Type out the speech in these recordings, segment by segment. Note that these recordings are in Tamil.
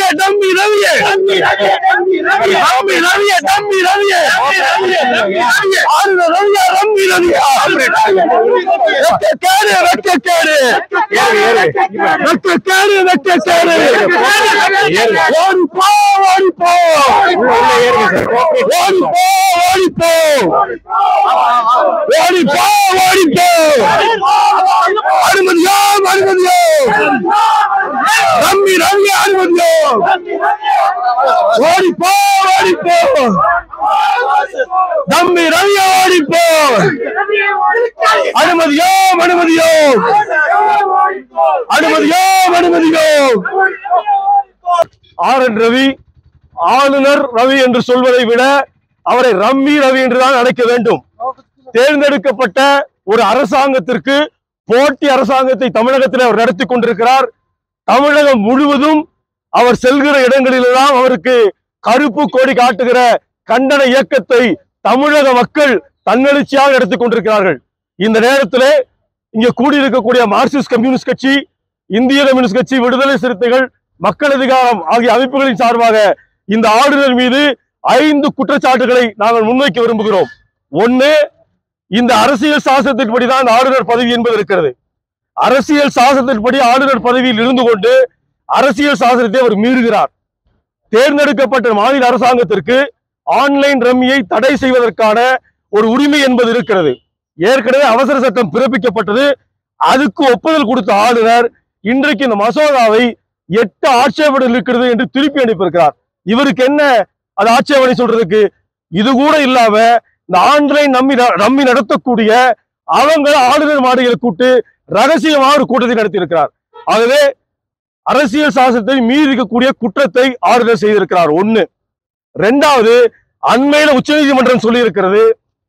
ரவியே டம்மி ரவியே டம்மி ரவியே டம்மி ரவியே ஆளுநர் ரவியா ரம்மி ரவியா வெக்க கேடு வெக்க கேடு வெக்க கேடு வெக்க கேடு ஓடி போ ஓடி போ ஓடி போ ஓடி போ ஓடி போ ஓடி போ அனுமதியோ அனுமதியோ ரம்மி ரவி அனுமதியோ ஓடி போ ஓடி போ தம்பி ரவி ஓடி போ அனுமதியோ அனுமதியோ அனுமதியோ அனுமதியோ ஆர் என் ரவி ஆளுநர் ரவி என்று சொல்வதை விட அவரை ரம்மி ரவி என்றுதான் அழைக்க வேண்டும் தேர்ந்தெடுக்கப்பட்ட ஒரு அரசாங்கத்திற்கு போட்டி அரசாங்கத்தை தமிழகத்தில் அவர் நடத்தி கொண்டிருக்கிறார் தமிழகம் முழுவதும் அவர் செல்கிற இடங்களிலெல்லாம் அவருக்கு கருப்பு கொடி காட்டுகிற கண்டன இயக்கத்தை தமிழக மக்கள் தன்னெழுச்சியாக எடுத்துக் கொண்டிருக்கிறார்கள் இந்த நேரத்திலே இங்கே கூடியிருக்கக்கூடிய மார்க்சிஸ்ட் கம்யூனிஸ்ட் கட்சி இந்திய கம்யூனிஸ்ட் கட்சி விடுதலை சிறுத்தைகள் மக்கள் அதிகாரம் ஆகிய அமைப்புகளின் சார்பாக இந்த ஆளுநர் மீது ஐந்து குற்றச்சாட்டுகளை நாங்கள் முன்வைக்க விரும்புகிறோம் ஒன்னு இந்த அரசியல் சாசனத்தின்படி தான் ஆளுநர் பதவி என்பது இருக்கிறது அரசியல் சாசனத்தின்படி ஆளுநர் பதவியில் இருந்து கொண்டு அரசியல் சாசனத்தை அவர் மீறுகிறார் தேர்ந்தெடுக்கப்பட்ட மாநில அரசாங்கத்திற்கு ஆன்லைன் ரம்மியை தடை செய்வதற்கான ஒரு உரிமை என்பது இருக்கிறது ஏற்கனவே அவசர சட்டம் பிறப்பிக்கப்பட்டது அதுக்கு ஒப்புதல் கொடுத்த ஆளுநர் இன்றைக்கு இந்த மசோதாவை எட்டு ஆட்சேபனை இருக்கிறது என்று திருப்பி அனுப்பியிருக்கிறார் இவருக்கு என்ன அது ஆட்சேபனை சொல்றதுக்கு இது கூட இல்லாம இந்த ஆன்லைன் நம்பி நம்பி நடத்தக்கூடிய அவங்க ஆளுநர் மாடுகளை கூட்டு ரகசியமாக ஒரு கூட்டத்தை நடத்தியிருக்கிறார் ஆகவே அரசியல் சாசனத்தை மீறிக்கக்கூடிய குற்றத்தை ஆளுநர் செய்திருக்கிறார் ஒண்ணு ரெண்டாவது அண்மையில உச்சநீதிமன்றம் சொல்லி இருக்கிறது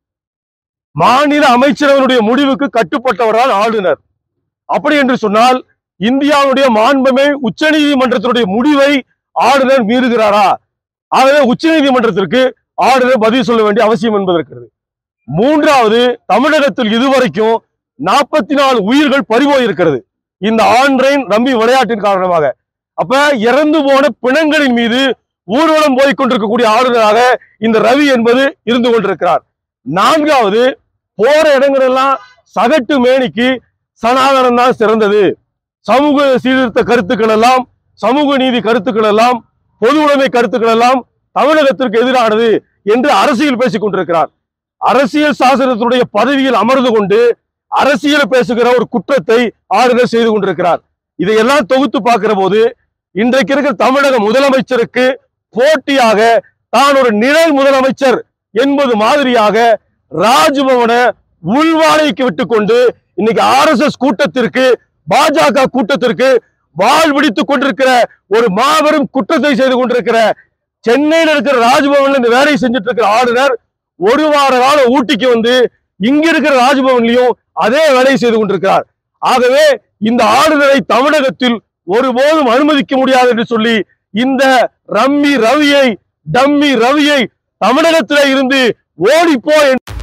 மாநில அமைச்சரவனுடைய முடிவுக்கு கட்டுப்பட்டவர் தான் ஆளுநர் அப்படி என்று சொன்னால் இந்தியாவுடைய மாண்புமை உச்சநீதிமன்றத்தினுடைய முடிவை ஆளுநர் மீறுகிறாரா ஆகவே உச்சநீதிமன்றத்திற்கு ஆளுநர் பதில் சொல்ல வேண்டிய அவசியம் என்பது இருக்கிறது மூன்றாவது தமிழகத்தில் இதுவரைக்கும் நாற்பத்தி நாலு உயிர்கள் பறிபோய் இருக்கிறது இந்த ஆன்லைன் ரம்மி விளையாட்டின் காரணமாக அப்ப இறந்து போன பிணங்களின் மீது ஊர்வலம் போய் கொண்டிருக்கக்கூடிய ஆளுநராக இந்த ரவி என்பது இருந்து கொண்டிருக்கிறார் நான்காவது போற இடங்களெல்லாம் சகட்டு மேனிக்கு சனாதனம் தான் சிறந்தது சமூக சீர்திருத்த கருத்துக்கள் எல்லாம் சமூக நீதி கருத்துக்கள் எல்லாம் பொது உடைமை கருத்துக்கள் எல்லாம் தமிழகத்திற்கு எதிரானது என்று அரசியல் பேசிக் கொண்டிருக்கிறார் அரசியல் சாசனத்தினுடைய பதவியில் அமர்ந்து கொண்டு அரசியல் பேசுகிற ஒரு குற்றத்தை ஆளுநர் செய்து கொண்டிருக்கிறார் இதையெல்லாம் தொகுத்து பார்க்கிற போது இன்றைக்கு இருக்கிற தமிழக முதலமைச்சருக்கு போட்டியாக தான் ஒரு நிழல் முதலமைச்சர் என்பது மாதிரியாக ராஜ்பவனை உள்வாழைக்கு விட்டுக்கொண்டு இன்னைக்கு ஆர்எஸ்எஸ் கூட்டத்திற்கு பாஜக கூட்டத்திற்கு வாழ் பிடித்துக் கொண்டிருக்கிற ஒரு மாபெரும் குற்றத்தை செய்து கொண்டிருக்கிற சென்னையில் இருக்கிற ராஜ்பவன்ல இந்த வேலையை செஞ்சுட்டு இருக்கிற ஆளுநர் ஒரு வார காலம் ஊட்டிக்கு வந்து இங்க இருக்கிற ராஜ்பவன்லயும் அதே வேலையை செய்து கொண்டிருக்கிறார் ஆகவே இந்த ஆளுநரை தமிழகத்தில் ஒருபோதும் அனுமதிக்க முடியாது என்று சொல்லி இந்த ரம்மி ரவியை டம்மி ரவியை தமிழகத்திலே இருந்து ஓடிப்போ என்று